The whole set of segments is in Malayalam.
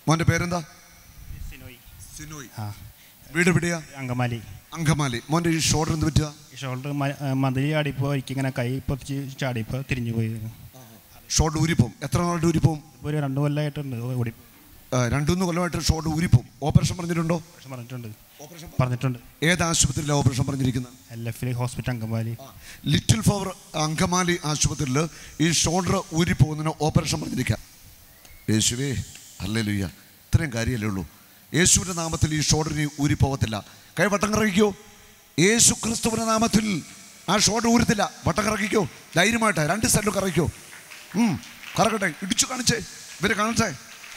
മോന്റെ പേരെന്താ സിനോയ് സിനോയ് ആ വീട് എവിടെയാ അങ്കമാലി അങ്കമാലി മോന്റെ ഈ ഷോൾഡർ എന്ത് പറ്റുക ഈ ഷോൾഡർ മതിൽ ചാടിപ്പോൾ എനിക്കിങ്ങനെ കൈ പൊത്തിച്ച് ചാടിപ്പോൾ തിരിഞ്ഞു പോയി ഷോൾഡർ ഊരിപ്പോവും എത്ര നാളുടെ ഊരിപ്പോവും ഇപ്പോൾ ഒരു രണ്ട് കൊല്ലമായിട്ടുണ്ട് ഓടി ആ, രണ്ടുമൂന്ന് കൊല്ലമായിട്ട് ഷോൾഡർ ഊരിപ്പോവും ഓപ്പറേഷൻ പറഞ്ഞിട്ടുണ്ടോ പക്ഷെ പറഞ്ഞിട്ടുണ്ട് പറഞ്ഞിട്ടുണ്ട് ഏത് ആശുപത്രിയിലാണ് ഓപ്പറേഷൻ പറഞ്ഞിരിക്കുന്നത് L F hospital Angamaly little flower Angamaly ആശുപത്രിയിൽ ഈ ഷോൾഡർ ഊരിപ്പോകുന്നതിന് ഓപ്പറേഷൻ പറഞ്ഞിരിക്കാം യേശുവേ അല്ലേലുയ്യ ഇത്രയും കാര്യമല്ലേ ഉള്ളൂ യേശുവിൻ്റെ നാമത്തിൽ ഈ ഷോൾഡറിന് ഊരിപ്പോകത്തില്ല കൈ വട്ടം കറക്കിക്കോ യേശു ക്രിസ്തുവിൻ്റെ നാമത്തിൽ ആ ഷോൾഡർ ഊരത്തില്ല വട്ടം കറക്കിക്കോ ധൈര്യമായിട്ട് രണ്ട് സൈഡിലും കറക്കിക്കോ ഉം, കറക്കട്ടെ ഇടിച്ചു കാണിച്ചേ ഇവരെ കാണിച്ചേ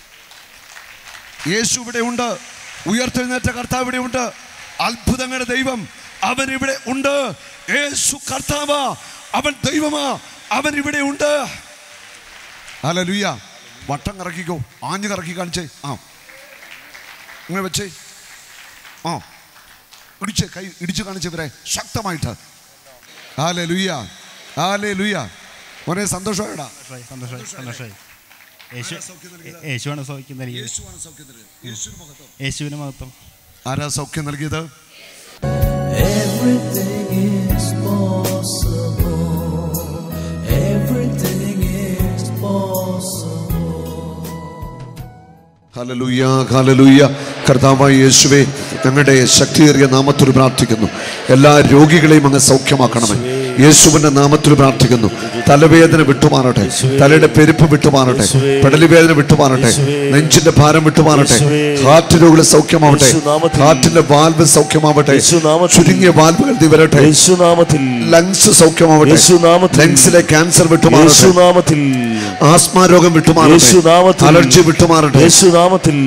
യേശു ഇവിടെ ഉണ്ട് ഉയർത്തെഴുന്നേറ്റ കർത്താവ് ഇവിടെ ഉണ്ട് അത്ഭുതങ്ങളുടെ ദൈവം അവൻ ഇവിടെ ഉണ്ട് യേശു കർത്താവ് അവൻ ദൈവമാ അവൻ ഇവിടെ ഉണ്ട് അലലുയ്യ വട്ടം കറക്കിക്കോ ആഞ്ഞു കറക്കി കാണിച്ചേ ആ ഇങ്ങനെ വെച്ചേ ആ ഇടിച്ച് കൈ ഇടിച്ചു കാണിച്ചവരെ ശക്തമായിട്ട് ആലെ ലുയ്യ ആലെ ലുയ്യ മോനെ സന്തോഷമായിടാ സന്തോഷമായി സന്തോഷമായി സന്തോഷമായി യേശു യേശുവാണ് സൗഖ്യം നൽകിയത് യേശുവിന് മഹത്വം ആരാ സൗഖ്യം നൽകിയത് Everything is possible. Everything is possible. ഹലലുയ്യ ഹലലുയ്യ കർത്താവായ യേശുവേ ഞങ്ങളുടെ ശക്തിയേറിയ നാമത്തിൽ പ്രാർത്ഥിക്കുന്നു എല്ലാ രോഗികളെയും അങ്ങ് സൗഖ്യമാക്കണമേ യേശുവിന്റെ നാമത്തിൽ പ്രാർത്ഥിക്കുന്നു തലവേദന വിട്ടുമാറട്ടെ തലയുടെ പെരുപ്പ് വിട്ടുമാറട്ടെ പെടലി വേദന വിട്ടുമാറട്ടെ നെഞ്ചിന്റെ ഭാരം വിട്ടുമാറട്ടെ ഹാർട്ട് രോഗികളെ സൗഖ്യമാവട്ടെ ഹാർട്ടിന്റെ വാൽവ് സൗഖ്യമാവട്ടെ ചുരുങ്ങിയ വാൽവുകൾ നീ വരട്ടെ യേശുനാമത്തിൽ ലങ്സ് സൗഖ്യമാവട്ടെ യേശുനാമത്തിൽ. ലങ്സിലെ ക്യാൻസർ വിട്ടുമാറട്ടെ യേശുനാമത്തിൽ ആസ്മാ രോഗം വിട്ടുമാറട്ടെ യേശുനാമത്തിൽ. അലർജി വിട്ടുമാറട്ടെ യേശുനാമത്തിൽ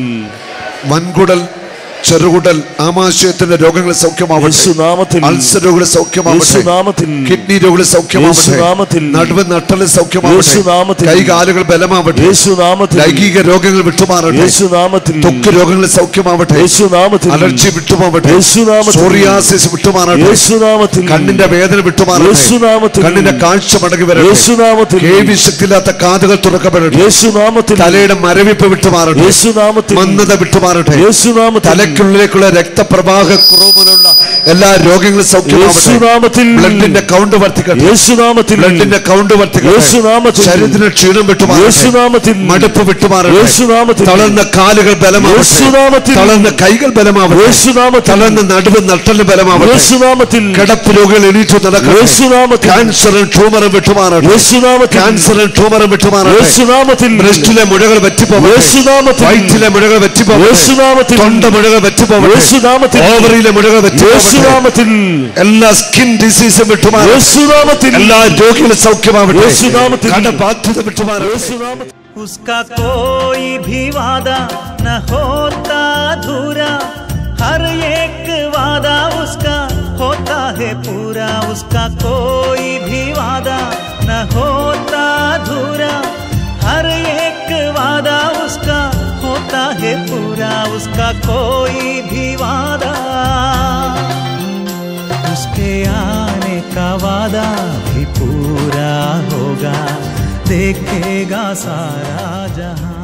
വൻകുടൽ ചെറുകുടൽ ആമാശയത്തിന്റെ രോഗങ്ങളെ സൗഖ്യമാവട്ടെ യേശുനാമത്തിൽ. അൾസർ രോഗങ്ങളെ സൗഖ്യമാവട്ടെ യേശുനാമത്തിൽ. കിഡ്നി രോഗങ്ങളെ സൗഖ്യമാവട്ടെ യേശുനാമത്തിൽ. നടുവ് നട്ടല് സൗഖ്യമാവട്ടെ യേശുനാമത്തിൽ. കൈകാലുകൾ ബലമാവട്ടെ യേശുനാമത്തിൽ ലൈംഗിക രോഗങ്ങൾ വിട്ടുമാറട്ടെ യേശുനാമത്തിൽ ത്വക്ക് രോഗങ്ങൾ സൗഖ്യമാവട്ടെ യേശുനാമത്തിൽ അലർജി വിട്ടുമാവട്ടെ യേശുനാമത്തിൽ. സോറിയാസിസ് വിട്ടുമാറട്ടെ യേശുനാമത്തിൽ കണ്ണിന്റെ വേദന വിട്ടുമാറട്ടെ യേശുനാമത്തിൽ. കണ്ണിന്റെ കാഴ്ച മടങ്ങി വരട്ടെ യേശുനാമത്തിൽ. കേൾവി ശക്തിയില്ലാത്ത കാതുകൾ തുറക്കപ്പെടട്ടെ യേശുനാമത്തിൽ തലയുടെ മരവിപ്പ് വിട്ടുമാറട്ടെ യേശുനാമത്തിൽ മന്ദത വിട്ടുമാറട്ടെ യേശുനാമത്തിൽ തലയ്ക്കുള്ളിലേക്കുള്ള രക്തപ്രവാഹ കുറവുമുള്ള എല്ലാ രോഗങ്ങളും സൗഖ്യമാവട്ടെ യേശുനാമത്തിൽ ബ്ലഡിന്റെ കൗണ്ട് വർദ്ധിക്കട്ടെ യേശുനാമത്തിൽ ബ്ലഡിന്റെ കൗണ്ട് വർദ്ധിക്കട്ടെ യേശുനാമത്തിൽ. ശരീരത്തിന് ക്ഷീണം വിട്ടുമാറട്ടെ യേശുനാമത്തിൽ മടുപ്പ് വിട്ടുമാറട്ടെ യേശുനാമത്തിൽ. തളർന്ന കാലുകൾ ബലമാവട്ടെ യേശുനാമത്തിൽ. തളർന്ന കൈകൾ ബലമാവട്ടെ യേശുനാമത്തിൽ. തളർന്ന നടുവ് നട്ടല് ബലമാവട്ടെ യേശുനാമത്തിൽ കിടപ്പ് രോഗികൾ എണീറ്റു നടക്കട്ടെ യേശുനാമത്തിൽ. ക്യാൻസറും ട്യൂമറും വിട്ടുമാറട്ടെ യേശുനാമത്തിൽ ക്യാൻസറും ട്യൂമറും വിട്ടുമാറട്ടെ യേശുനാമത്തിൽ ബ്രസ്റ്റിലെ മുഴകൾ പറ്റിപ്പോവട്ടെ യേശുനാമത്തിൽ. വയറ്റിലെ മുഴകൾ പറ്റിപ്പോവട്ടെ യേശുനാമത്തിൽ. തൊണ്ട മുഴകൾ പറ്റിപ്പോവട്ടെ യേശുനാമത്തിൽ. ഓവറിയിലെ മുഴകൾ പറ്റിപ്പോവട്ടെ യേശുനാമത്തിൽ എല്ലാ സ്കിൻ ഡിസീസും വിട്ടുമാറട്ടെ യേശുനാമത്തിൽ എല്ലാ രോഗികളും സൗഖ്യമാവട്ടെ യേശുനാമത്തിൽ. കടബാധ്യത വിട്ടുമാറട്ടെ യേശുനാമത്തിൽ उसका कोई भी वादा न होता अधूरा हर एक वादा उसका होता है पूरा उसका कोई भी वादा न होता अधूरा हर एक वादा उसका होता है पूरा उसका कोई भी वादा उसके आने का वादा भी पूरा होगा देखेगा सारा जहां